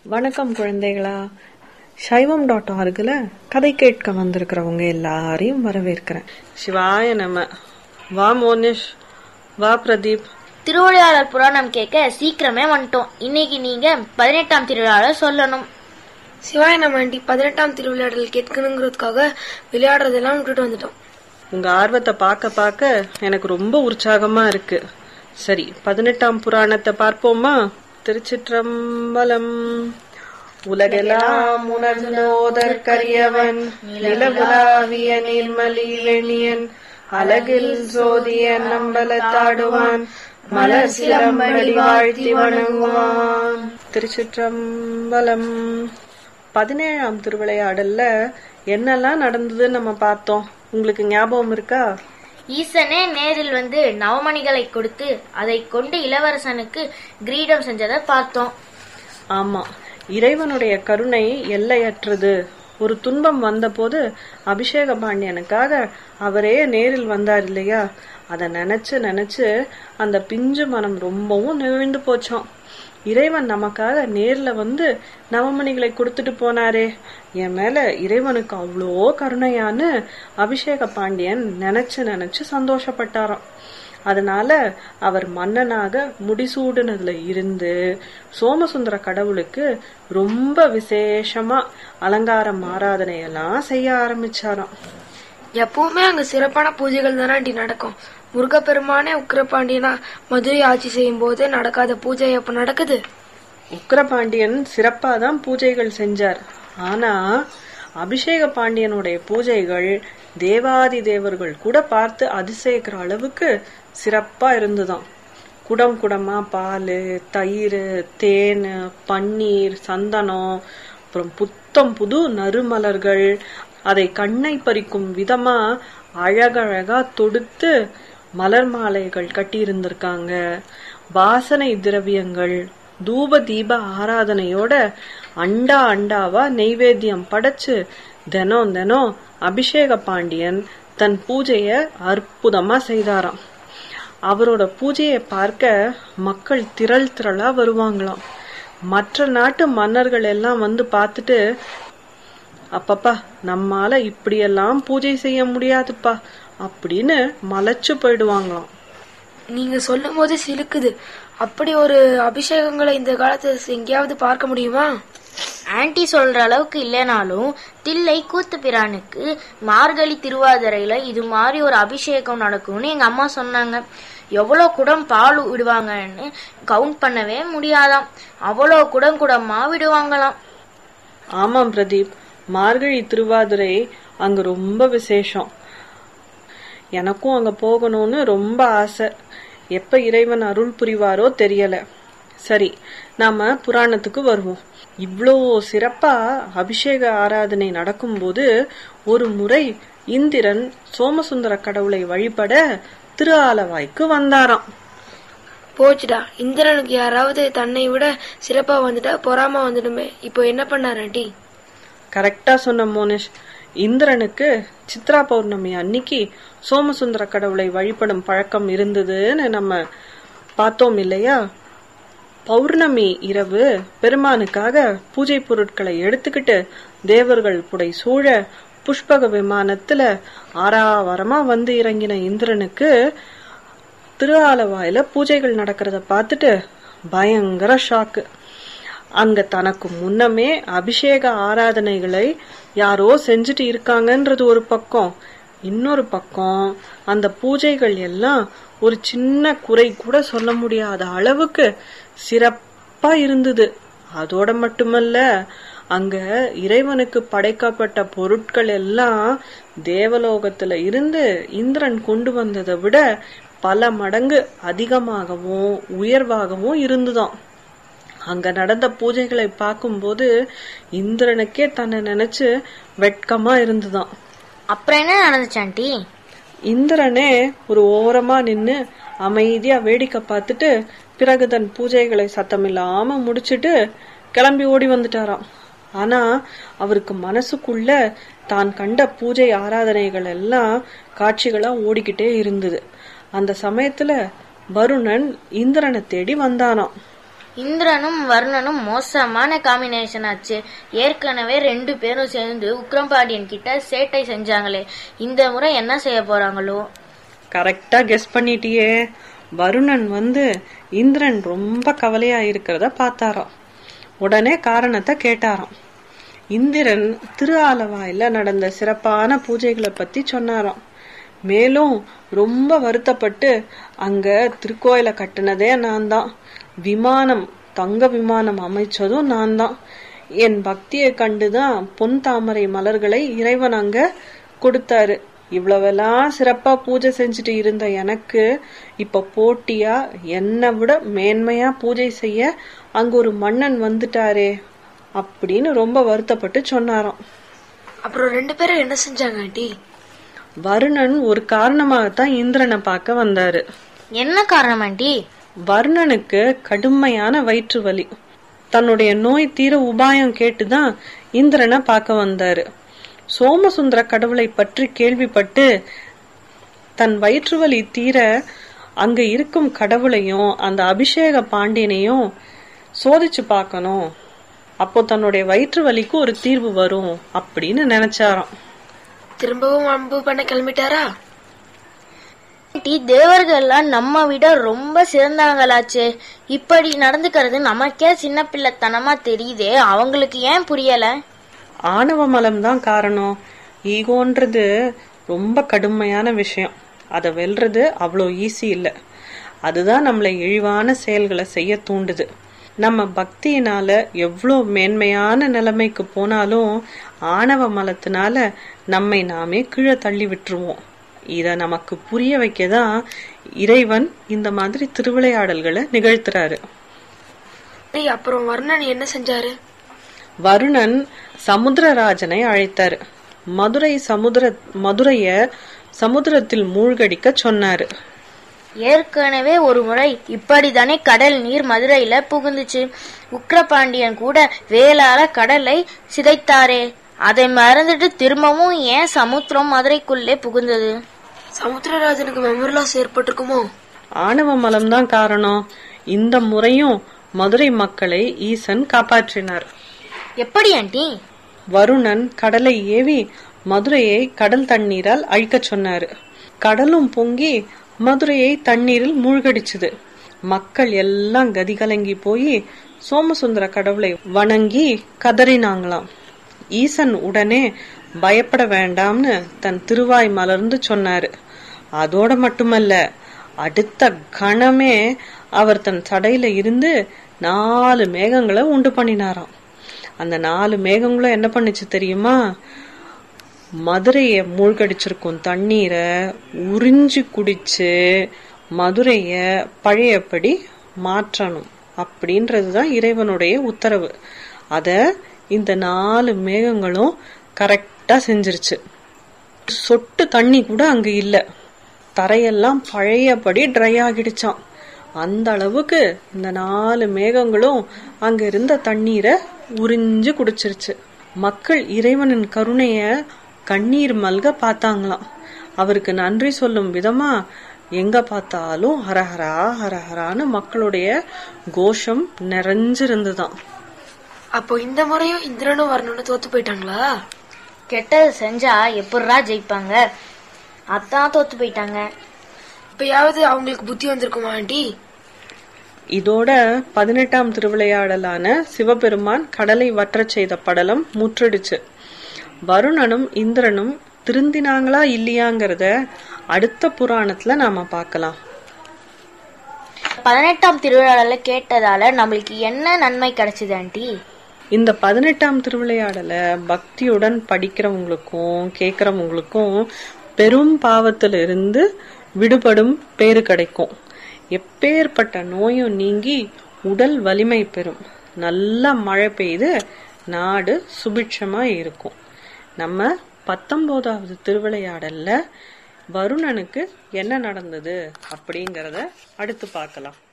வணக்கம் குழந்தைகளா சைவம் டாட் ஆர்கில் கதை கேட்க வந்திருக்கிறவங்க எல்லாரையும் வரவேற்கிறேன் சிவாய நம வா மோனிஷ் வா பிரதீப் திருவிளையாடல் புராணம் கேட்க சீக்கிரமே வந்துட்டோம் இன்னைக்கு நீங்க பதினெட்டாம் திருவிழாவில் சொல்லணும் சிவாய நம்ம ஆண்டி பதினெட்டாம் திருவிளையாடல் கேட்கணுங்கிறதுக்காக விளையாடுறதெல்லாம் விட்டுட்டு வந்துட்டோம் உங்க ஆர்வத்தை பார்க்க பார்க்க எனக்கு ரொம்ப உற்சாகமா இருக்கு சரி பதினெட்டாம் புராணத்தை பார்ப்போமா திருச்சிற்றம்பலம் உலகெல்லாம் உணர்ந்தோதற்கரியவன் நிலவுலாவிய நீர்மலி வெணியன் அழகில் சோதிய நம்பலத்தாடுவான் மலர் சிலம்படி வாழ்த்தி வணங்குவான் திருச்சிற்றம்பலம் பதினேழாம் திருவிளையாடல்ல என்னெல்லாம் நடந்ததுன்னு நம்ம பார்த்தோம் உங்களுக்கு ஞாபகம் இருக்கா ஈசனே நேரில் வந்து நவமணிகளை கொடுத்து அதை கொண்டு இளவரசனுக்கு கிரீடம் செஞ்சதை பார்த்தோம் ஆமா இறைவனுடைய கருணை எல்லையற்றது ஒரு துன்பம் வந்தபோது அபிஷேக பாண்டியனுக்காக அவரே நேரில் வந்தார் இல்லையா அத நினைச்சு நினைச்சு அந்த பிஞ்சு மனம் ரொம்பவும் நெகிழ்ந்து போச்சோம் இறைவன் நமக்காக நேர்ல வந்து நவமணிகளை கொடுத்துட்டு போனாரே என் மேல இறைவனுக்கு அவ்வளோ கருணையான்னு அபிஷேக பாண்டியன் நினைச்சு நினைச்சு சந்தோஷப்பட்டாராம் அதனால அவர் மன்னனாக முடிசூடுனதுல இருந்து சோமசுந்தர கடவுளுக்கு ரொம்ப விசேஷமா அலங்காரம் ஆராதனை எல்லாம் செய்ய ஆரம்பிச்சாராம் எப்பவுமே அங்க சிறப்பான பூஜைகள் தானே ஆண்டி நடக்கும் முருகப்பெருமானே உக்கிரபாண்டியனா மதுரை ஆட்சி செய்யும் போது நடக்காத பூஜை எப்ப நடக்குது உக்கிரபாண்டியன் சிறப்பா தான் பூஜைகள் செஞ்சார் ஆனா அபிஷேக பாண்டியனுடைய பூஜைகள் தேவாதி தேவர்கள் கூட பார்த்து அதிசயிக்கிற அளவுக்கு சிறப்பா இருந்துதாம் குடம் குடமா பால் தயிர் தேன் பன்னீர் சந்தனம் அப்புறம் புத்தம் புது நறுமலர்கள் அதை கண்ணை பறிக்கும் விதமா அழகழகா தொடுத்து மலர் மாலைகள் கட்டி இருந்திருக்காங்க வாசனை திரவியங்கள் தூப தீப ஆராதனையோட அண்டா அண்டாவா நெய்வேத்தியம் படைச்சு தினம் தினம் அபிஷேக பாண்டியன் தன் பூஜைய அற்புதமா செய்தாராம் அவரோட பூஜையை பார்க்க மக்கள் திரள் திரளா வருவாங்களாம் மற்ற நாட்டு மன்னர்கள் எல்லாம் வந்து பார்த்துட்டு அப்பப்பா நம்மால இப்படியெல்லாம் பூஜை செய்ய முடியாதுப்பா அப்படின்னு மலைச்சு போயிடுவாங்களாம் நீங்க சொல்லும் போது சிலுக்குது அப்படி ஒரு அபிஷேகங்களை இந்த காலத்துல எங்கேயாவது பார்க்க முடியுமா ஆன்டி சொல்ற அளவுக்கு இல்லைனாலும் தில்லை கூத்து பிரானுக்கு மார்கழி திருவாதிரையில இது மாதிரி ஒரு அபிஷேகம் நடக்கும்னு எங்க அம்மா சொன்னாங்க எவ்வளோ குடம் பால் விடுவாங்கன்னு கவுண்ட் பண்ணவே முடியாதாம் அவ்வளோ குடம் குடமா விடுவாங்களாம் ஆமாம் பிரதீப் மார்கழி திருவாதிரை அங்க ரொம்ப விசேஷம் எனக்கும் அங்க போகணும்னு ரொம்ப ஆசை எப்ப இறைவன் அருள் புரிவாரோ தெரியல சரி நாம புராணத்துக்கு வருவோம் இவ்வளோ சிறப்பா அபிஷேக ஆராதனை நடக்கும்போது ஒரு முறை இந்திரன் சோமசுந்தர கடவுளை வழிபட திரு ஆலவாய்க்கு வந்தாராம் போச்சுடா இந்திரனுக்கு யாராவது தன்னை விட சிறப்பா வந்துட்டா பொறாம வந்துடுமே இப்போ என்ன பண்ணார் ஆண்டி கரெக்டா சொன்ன மோனிஷ் இந்திரனுக்கு சித்ரா பௌர்ணமி அன்னைக்கு சோமசுந்தர கடவுளை வழிபடும் பழக்கம் இருந்ததுன்னு நம்ம பார்த்தோம் இல்லையா பௌர்ணமி இரவு பெருமானுக்காக பூஜை பொருட்களை எடுத்துக்கிட்டு தேவர்கள் புடை சூழ புஷ்பக விமானத்துல ஆறாவரமா வந்து இறங்கின இந்திரனுக்கு திரு ஆலவாயில பூஜைகள் நடக்கிறத பார்த்துட்டு பயங்கர ஷாக்கு அங்க தனக்கு முன்னமே அபிஷேக ஆராதனைகளை யாரோ செஞ்சுட்டு இருக்காங்கன்றது ஒரு பக்கம் இன்னொரு பக்கம் அந்த பூஜைகள் எல்லாம் ஒரு சின்ன குறை கூட சொல்ல முடியாத அளவுக்கு சிறப்பா இருந்தது அதோட மட்டுமல்ல அங்க இறைவனுக்கு படைக்கப்பட்ட பொருட்கள் எல்லாம் தேவலோகத்துல இருந்து இந்திரன் கொண்டு வந்ததை விட பல மடங்கு அதிகமாகவும் உயர்வாகவும் இருந்துதான் அங்க நடந்த பூஜைகளை பார்க்கும்போது இந்திரனுக்கே தன்னை நினைச்சு வெட்கமா இருந்துதான் அப்புறம் என்ன நடந்துச்சு ஆண்டி இந்திரனே ஒரு ஓரமா நின்னு அமைதியா வேடிக்கை பார்த்துட்டு பிறகு தன் பூஜைகளை சத்தமில்லாம முடிச்சிட்டு கிளம்பி ஓடி வந்துட்டாராம் ஆனா அவருக்கு மனசுக்குள்ள தான் கண்ட பூஜை ஆராதனைகள் எல்லாம் காட்சிகளா ஓடிக்கிட்டே இருந்தது அந்த சமயத்துல வருணன் இந்திரனை தேடி வந்தானாம் இந்திரனும் வர்ணனும் மோசமான காம்பினேஷன் ஆச்சு ஏற்கனவே ரெண்டு பேரும் சேர்ந்து உக்ரம்பாண்டியன் கிட்ட சேட்டை செஞ்சாங்களே இந்த முறை என்ன செய்ய போறாங்களோ கரெக்டா கெஸ் பண்ணிட்டியே வருணன் வந்து இந்திரன் ரொம்ப கவலையா இருக்கிறத பார்த்தாராம் உடனே காரணத்தை கேட்டாராம் இந்திரன் திரு ஆலவாயில நடந்த சிறப்பான பூஜைகளை பத்தி சொன்னாராம் மேலும் ரொம்ப வருத்தப்பட்டு அங்க திருக்கோயிலை கட்டுனதே நான் தான் விமானம் தங்க விமானம் அமைச்சதும் நான் தான் என் பக்தியை கண்டுதான் பொன் தாமரை மலர்களை இறைவன் அங்க கொடுத்தாரு இவ்வளவெல்லாம் சிறப்பா பூஜை செஞ்சுட்டு இருந்த எனக்கு இப்ப போட்டியா என்னை விட மேன்மையா பூஜை செய்ய அங்க ஒரு மன்னன் வந்துட்டாரே அப்படின்னு ரொம்ப வருத்தப்பட்டு சொன்னாராம் அப்புறம் ரெண்டு பேரும் என்ன செஞ்சாங்க ஆண்டி வருணன் ஒரு காரணமாகத்தான் இந்திரனை பார்க்க வந்தாரு என்ன காரணம் ஆண்டி வர்ணனுக்கு கடுமையான வயிற்று வலி தன்னுடைய நோய் தீர உபாயம் கேட்டுதான் இந்திரனை பார்க்க வந்தாரு சோமசுந்தர கடவுளை பற்றி கேள்விப்பட்டு தன் வயிற்று வலி தீர அங்க இருக்கும் கடவுளையும் அந்த அபிஷேக பாண்டியனையும் சோதிச்சு பார்க்கணும் அப்போ தன்னுடைய வயிற்று வலிக்கு ஒரு தீர்வு வரும் அப்படின்னு நினைச்சாராம் திரும்பவும் அன்பு பண்ண கிளம்பிட்டாரா ஆண்டி தேவர்கள்லாம் நம்ம விட ரொம்ப சிறந்தவங்களாச்சே இப்படி நடந்துக்கிறது நமக்கே சின்ன பிள்ளைத்தனமா தெரியுதே அவங்களுக்கு ஏன் புரியல ஆணவ மலம் தான் காரணம் ஈகோன்றது ரொம்ப கடுமையான விஷயம் அதை வெல்றது அவ்வளோ ஈஸி இல்லை அதுதான் நம்மளை இழிவான செயல்களை செய்ய தூண்டுது நம்ம பக்தியினால எவ்வளோ மேன்மையான நிலைமைக்கு போனாலும் ஆணவ மலத்தினால நம்மை நாமே கீழே தள்ளி விட்டுருவோம் இத நமக்கு புரிய வைக்கதான் இறைவன் இந்த மாதிரி திருவிளையாடல்களை நிகழ்த்துறாரு டேய், அப்புறம் வர்ணன் என்ன செஞ்சாரு வருணன் சமுத்திரராஜனை அழைத்தாரு மதுரை சமுத்திர மதுரைய சமுத்திரத்தில் மூழ்கடிக்க சொன்னாரு ஏற்கனவே ஒரு முறை இப்படித்தானே கடல் நீர் மதுரையில புகுந்துச்சு உக்ரபாண்டியன் கூட வேளால கடலை சிதைத்தாரே அதை மறந்துட்டு திரும்பவும் ஏன் சமுத்திரம் மதுரைக்குள்ளே புகுந்தது சமுத்திரராஜனுக்கு மெமரி லாஸ் ஏற்பட்டிருக்குமோ ஆணவ மலம்தான் காரணம் இந்த முறையும் மதுரை மக்களை ஈசன் காப்பாற்றினார் எப்படி ஆண்டி வருணன் கடலை ஏவி மதுரையை கடல் தண்ணீரால் அழிக்கச் சொன்னாரு கடலும் பொங்கி மதுரையை தண்ணீரில் மூழ்கடிச்சுது மக்கள் எல்லாம் கதிகலங்கி போய் சோமசுந்தர கடவுளை வணங்கி கதறினாங்களாம் ஈசன் உடனே பயப்பட வேண்டாம்னு தன் திருவாய் மலர்ந்து சொன்னாரு அதோட மட்டுமல்ல அடுத்த கணமே அவர் தன் சடையில இருந்து நாலு மேகங்களை உண்டு பண்ணினாராம் அந்த நாலு மேகங்களும் என்ன பண்ணுச்சு தெரியுமா மதுரைய மூழ்கடிச்சிருக்கும் தண்ணீரை உறிஞ்சு குடிச்சு மதுரைய பழையபடி மாற்றணும் அப்படின்றதுதான் இறைவனுடைய உத்தரவு அத இந்த நாலு மேகங்களும் கரெக்டா செஞ்சிருச்சு சொட்டு தண்ணி கூட அங்க இல்ல தரையெல்லாம் பழையபடி ட்ரை ஆகிடுச்சாம் அந்த அளவுக்கு இந்த நாலு மேகங்களும் அங்க இருந்த தண்ணீரை உறிஞ்சு குடிச்சிருச்சு மக்கள் இறைவனின் கருணைய கண்ணீர் மல்க பார்த்தாங்களாம் அவருக்கு நன்றி சொல்லும் விதமா எங்க பார்த்தாலும் ஹரஹரா ஹரஹரான்னு மக்களுடைய கோஷம் நிறைஞ்சிருந்துதான் அப்போ இந்த முறையும் இந்திரனும் வர்ணனும் தோத்து போயிட்டாங்களா கெட்டது செஞ்சா எப்படிரா ஜெயிப்பாங்க அதான் தோத்து போயிட்டாங்க இப்பயாவது அவங்களுக்கு புத்தி வந்திருக்குமா ஆண்டி இதோட பதினெட்டாம் திருவிளையாடலான சிவபெருமான் கடலை வற்றச் செய்த படலம் முற்றிடுச்சு வருணனும் இந்திரனும் திருந்தினாங்களா இல்லையாங்கிறத அடுத்த புராணத்துல நாம பார்க்கலாம் பதினெட்டாம் திருவிழால கேட்டதால நம்மளுக்கு என்ன நன்மை கிடைச்சது ஆண்டி இந்த பதினெட்டாம் திருவிளையாடலை பக்தியுடன் படிக்கிறவங்களுக்கும் கேட்கறவங்களுக்கும் பெரும் பாவத்திலிருந்து விடுபடும் பேறு கிடைக்கும் எப்பேற்பட்ட நோயும் நீங்கி உடல் வலிமை பெறும் நல்லா மழை பெய்து நாடு சுபிட்சமா இருக்கும் நம்ம பத்தொன்பதாவது திருவிளையாடல்ல வருணனுக்கு என்ன நடந்தது அப்படிங்கறத அடுத்து பார்க்கலாம்